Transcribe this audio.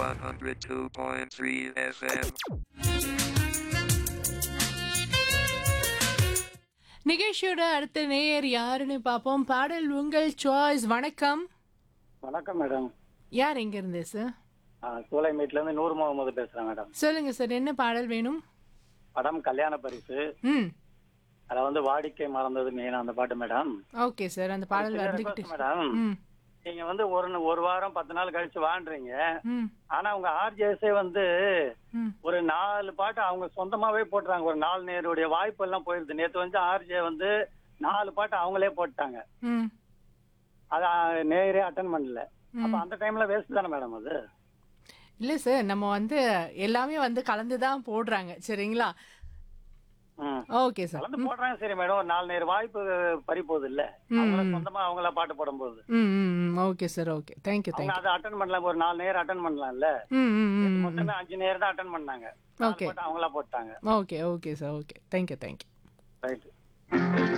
102.3 FM. நிகழ்ச்சியோட அடுத்த நேயர் யாருன்னு பார்ப்போம் பாடல் உங்கள் சாய்ஸ் வணக்கம் வணக்கம் மேடம் யார் எங்க இருந்து சார் சூளைமேட்ல இருந்து நூறு முகமது பேசுறேன் மேடம் சொல்லுங்க சார் என்ன பாடல் வேணும் படம் கல்யாண பரிசு ம் அதுல வந்து வாடிக்கை மறந்தது மெயின் அந்த பாட்டு மேடம் ஓகே சார் அந்த பாடல் சின்ன வந்துகிட்டு request மேடம் ம் நீங்க வந்து ஒரு ந- ஒரு வாரம் பத்து நாள் கழிச்சு வாழ்றீங்க ம் ஆனா உங்க ஆர்ஜேஸே வந்து ம் ஒரு நாலு பாட்டு அவங்க சொந்தமாவே போட்டுறாங்க ஒரு நாலு நேருடைய வாய்ப்பு எல்லாம் போயிருது நேத்து வந்து ஆர்ஜே வந்து நாலு பாட்டு அவங்களே போட்டாங்க ம் அத நேரே அட்டன் பண்ணல அப்ப அந்த டைம்ல வேஸ்ட் தானே மேடம் அது இல்லை சார் நம்ம வந்து எல்லாமே வந்து கலந்து தான் போடுறாங்க சரிங்களா ம். ஓகே சார் கலந்து போடுறாங்க சரி மேடம் ஒரு நாலு நேரம் வாய்ப்பு பறி போகுது இல்ல அவங்கள சொந்தமா அவங்கள பாட்டு போடும்போது ம் ம் ம் ஓகே சார் ஓகே தேங்க்யூ அவங்க தேங்க்யூ அதை அட்டன் பண்ணலாம் ஒரு நாலு நேரம் அட்டன் பண்ணலாம்ல ம் ம் ம் ம் மொத்தமே அஞ்சு நேரம் தான் அட்டன் பண்ணாங்க நாலு Okay. பாட்டு அவங்களா போட்டாங்க okay okay sir okay thank you thank you right